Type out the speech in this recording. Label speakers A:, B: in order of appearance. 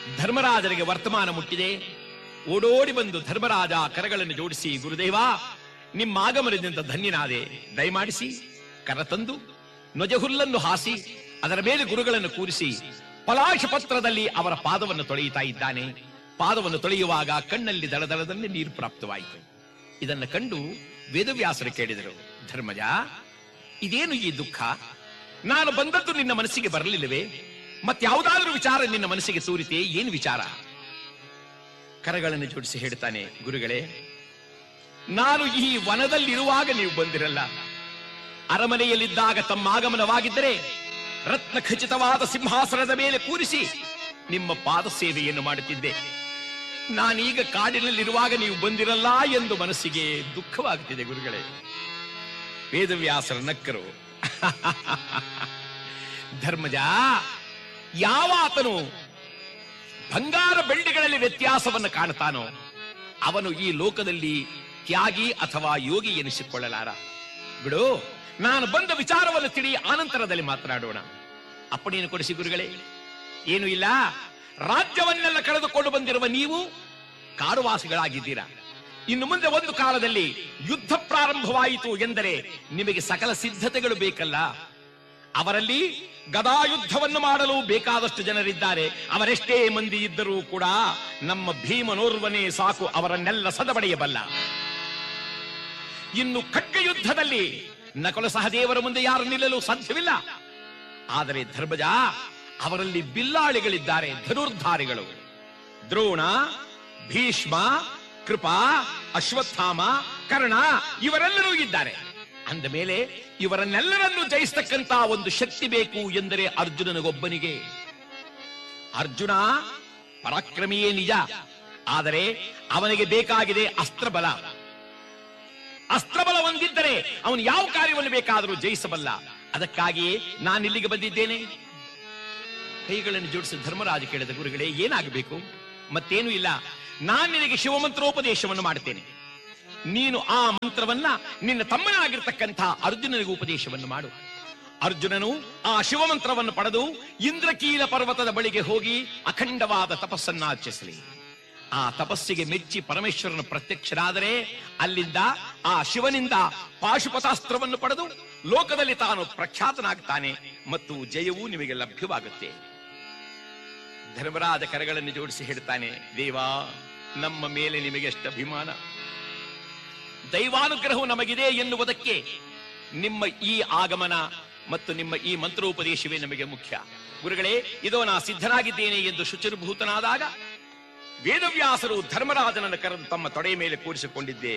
A: ಧರ್ಮರಾಜನಿಗೆ ವರ್ತಮಾನ ಮುಟ್ಟಿದೆ ಓಡೋಡಿ ಬಂದು ಧರ್ಮರಾಜ ಕರಗಳನ್ನು ಜೋಡಿಸಿ ಗುರುದೇವ ನಿಮ್ಮ ಆಗಮನದಿಂದ ಧನ್ಯನಾದೆ ದಯಮಾಡಿಸಿ ಕರ ತಂದು ನೊಜಹುಲ್ಲನ್ನು ಹಾಸಿ ಅದರ ಮೇಲೆ ಗುರುಗಳನ್ನು ಕೂರಿಸಿ ಪಲಾಶ ಪತ್ರದಲ್ಲಿ ಅವರ ಪಾದವನ್ನು ತೊಳೆಯುತ್ತಾ ಇದ್ದಾನೆ ಪಾದವನ್ನು ತೊಳೆಯುವಾಗ ಕಣ್ಣಲ್ಲಿ ದಳದಳದಲ್ಲಿ ನೀರು ಪ್ರಾಪ್ತವಾಯಿತು ಇದನ್ನು ಕಂಡು ವೇದವ್ಯಾಸರು ಕೇಳಿದರು ಧರ್ಮಜ ಇದೇನು ಈ ದುಃಖ ನಾನು ಬಂದದ್ದು ನಿನ್ನ ಮನಸ್ಸಿಗೆ ಬರಲಿಲ್ಲವೇ ಮತ್ಯಾವುದಾದ್ರೂ ವಿಚಾರ ನಿನ್ನ ಮನಸ್ಸಿಗೆ ತೋರಿತೆ ಏನು ವಿಚಾರ ಕರಗಳನ್ನು ಜೋಡಿಸಿ ಹೇಳ್ತಾನೆ ಗುರುಗಳೇ ನಾನು ಈ ವನದಲ್ಲಿರುವಾಗ ನೀವು ಬಂದಿರಲ್ಲ ಅರಮನೆಯಲ್ಲಿದ್ದಾಗ ತಮ್ಮ ಆಗಮನವಾಗಿದ್ದರೆ ರತ್ನ ಖಚಿತವಾದ ಸಿಂಹಾಸನದ ಮೇಲೆ ಕೂರಿಸಿ ನಿಮ್ಮ ಪಾದ ಸೇವೆಯನ್ನು ಮಾಡುತ್ತಿದ್ದೆ ನಾನೀಗ ಕಾಡಿನಲ್ಲಿರುವಾಗ ನೀವು ಬಂದಿರಲ್ಲ ಎಂದು ಮನಸ್ಸಿಗೆ ದುಃಖವಾಗುತ್ತಿದೆ ಗುರುಗಳೇ ವೇದವ್ಯಾಸರ ನಕ್ಕರು ಧರ್ಮಜ ಯಾವ ಆತನು ಬಂಗಾರ ಬೆಳ್ಳಿಗಳಲ್ಲಿ ವ್ಯತ್ಯಾಸವನ್ನು ಕಾಣುತ್ತಾನೋ ಅವನು ಈ ಲೋಕದಲ್ಲಿ ತ್ಯಾಗಿ ಅಥವಾ ಯೋಗಿ ಎನಿಸಿಕೊಳ್ಳಲಾರ ಬಿಡು ನಾನು ಬಂದ ವಿಚಾರವನ್ನು ತಿಳಿ ಆನಂತರದಲ್ಲಿ ಮಾತನಾಡೋಣ ಅಪ್ಪಣೆಯನ್ನು ಕೊಡಿಸಿ ಗುರುಗಳೇ ಏನು ಇಲ್ಲ ರಾಜ್ಯವನ್ನೆಲ್ಲ ಕಳೆದುಕೊಂಡು ಬಂದಿರುವ ನೀವು ಕಾಡುವಾಸಿಗಳಾಗಿದ್ದೀರಾ ಇನ್ನು ಮುಂದೆ ಒಂದು ಕಾಲದಲ್ಲಿ ಯುದ್ಧ ಪ್ರಾರಂಭವಾಯಿತು ಎಂದರೆ ನಿಮಗೆ ಸಕಲ ಸಿದ್ಧತೆಗಳು ಬೇಕಲ್ಲ ಅವರಲ್ಲಿ ಗದಾಯುದ್ಧವನ್ನು ಮಾಡಲು ಬೇಕಾದಷ್ಟು ಜನರಿದ್ದಾರೆ ಅವರೆಷ್ಟೇ ಮಂದಿ ಇದ್ದರೂ ಕೂಡ ನಮ್ಮ ಭೀಮನೋರ್ವನೇ ಸಾಕು ಅವರನ್ನೆಲ್ಲ ಸದಬಡೆಯಬಲ್ಲ ಇನ್ನು ಖಡ್ಗ ಯುದ್ಧದಲ್ಲಿ ನಕಲ ಸಹದೇವರ ಮುಂದೆ ಯಾರು ನಿಲ್ಲಲು ಸಾಧ್ಯವಿಲ್ಲ ಆದರೆ ಧರ್ಮಜ ಅವರಲ್ಲಿ ಬಿಲ್ಲಾಳಿಗಳಿದ್ದಾರೆ ಧನುರ್ಧಾರಿಗಳು ದ್ರೋಣ ಭೀಷ್ಮ ಕೃಪಾ ಅಶ್ವತ್ಥಾಮ ಕರ್ಣ ಇವರೆಲ್ಲರೂ ಇದ್ದಾರೆ ಅಂದ ಮೇಲೆ ಇವರನ್ನೆಲ್ಲರನ್ನು ಜಯಿಸ್ತಕ್ಕಂತ ಒಂದು ಶಕ್ತಿ ಬೇಕು ಎಂದರೆ ಅರ್ಜುನನಿಗೊಬ್ಬನಿಗೆ ಅರ್ಜುನ ಪರಾಕ್ರಮಿಯೇ ನಿಜ ಆದರೆ ಅವನಿಗೆ ಬೇಕಾಗಿದೆ ಅಸ್ತ್ರಬಲ ಅಸ್ತ್ರಬಲ ಹೊಂದಿದ್ದರೆ ಅವನು ಯಾವ ಕಾರ್ಯವನ್ನು ಬೇಕಾದರೂ ಜಯಿಸಬಲ್ಲ ಅದಕ್ಕಾಗಿಯೇ ನಾನಿಲ್ಲಿಗೆ ಬಂದಿದ್ದೇನೆ ಕೈಗಳನ್ನು ಜೋಡಿಸಿ ಧರ್ಮರಾಜ ಕೇಳಿದ ಗುರುಗಳೇ ಏನಾಗಬೇಕು ಮತ್ತೇನು ಇಲ್ಲ ನಾನು ನಿನಗೆ ಶಿವಮಂತ್ರೋಪದೇಶವನ್ನು ಮಾಡುತ್ತೇನೆ ನೀನು ಆ ಮಂತ್ರವನ್ನ ನಿನ್ನ ತಮ್ಮನಾಗಿರ್ತಕ್ಕಂಥ ಅರ್ಜುನನಿಗೆ ಉಪದೇಶವನ್ನು ಮಾಡು ಅರ್ಜುನನು ಆ ಶಿವಮಂತ್ರವನ್ನು ಪಡೆದು ಇಂದ್ರಕೀಲ ಪರ್ವತದ ಬಳಿಗೆ ಹೋಗಿ ಅಖಂಡವಾದ ತಪಸ್ಸನ್ನ ಆಚರಿಸಲಿ ಆ ತಪಸ್ಸಿಗೆ ಮೆಚ್ಚಿ ಪರಮೇಶ್ವರನ ಪ್ರತ್ಯಕ್ಷರಾದರೆ ಅಲ್ಲಿಂದ ಆ ಶಿವನಿಂದ ಪಾಶುಪತಾಸ್ತ್ರವನ್ನು ಪಡೆದು ಲೋಕದಲ್ಲಿ ತಾನು ಪ್ರಖ್ಯಾತನಾಗ್ತಾನೆ ಮತ್ತು ಜಯವೂ ನಿಮಗೆ ಲಭ್ಯವಾಗುತ್ತೆ ಧರ್ಮರಾಜ ಕರಗಳನ್ನು ಜೋಡಿಸಿ ಹೇಳ್ತಾನೆ ದೇವಾ ನಮ್ಮ ಮೇಲೆ ನಿಮಗೆ ಎಷ್ಟು ಅಭಿಮಾನ ದೈವಾನುಗ್ರಹವು ನಮಗಿದೆ ಎನ್ನುವುದಕ್ಕೆ ನಿಮ್ಮ ಈ ಆಗಮನ ಮತ್ತು ನಿಮ್ಮ ಈ ಮಂತ್ರೋಪದೇಶವೇ ನಮಗೆ ಮುಖ್ಯ ಗುರುಗಳೇ ಇದೋ ನಾ ಸಿದ್ಧನಾಗಿದ್ದೇನೆ ಎಂದು ಶುಚಿರ್ಭೂತನಾದಾಗ ವೇದವ್ಯಾಸರು ಧರ್ಮರಾಜನನ್ನು ಕರೆದು ತಮ್ಮ ತೊಡೆಯ ಮೇಲೆ ಕೂರಿಸಿಕೊಂಡಿದ್ದೆ